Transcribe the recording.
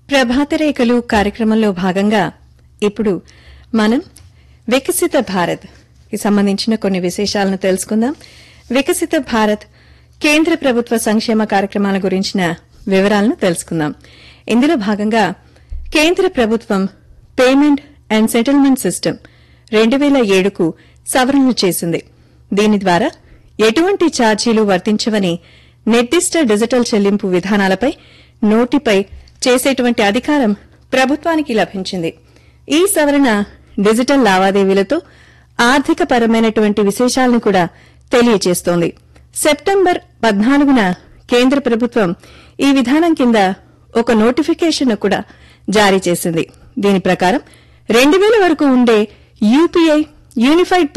ప్రభాతరేఖలు కార్యక్రమంలో భాగంగా ఇప్పుడు మనం వికసిత భారత్ కి సంబంధించిన కొన్ని విశేషాలను తెలుసుకుందాం వికసిత భారత్ కేంద్ర ప్రభుత్వ సంక్షేమ కార్యక్రమాల గురించిన వివరాలను తెలుసుకుందాం ఇందులో భాగంగా కేంద్ర ప్రభుత్వం పేమెంట్ అండ్ సెటిల్మెంట్ సిస్టమ్ రెండు వేల ఏడుకు సవరణలు చేసింది దీని ద్వారా ఎటువంటి ఛార్జీలు వర్తించవని నిర్దిష్ట డిజిటల్ చెల్లింపు విధానాలపై నోటిపై చేసేటువంటి అధికారం ప్రభుత్వానికి లభించింది ఈ సవరణ డిజిటల్ లావాదేవీలతో ఆర్థిక పరమైనటువంటి విశేషాలను కూడా తెలియజేస్తోంది సెప్టెంబర్ పద్నాలుగున కేంద్ర ప్రభుత్వం ఈ విధానం కింద ఒక నోటిఫికేషన్ కూడా జారీ చేసింది దీని ప్రకారం రెండు వేల వరకు ఉండే యూపీఐ యూనిఫైడ్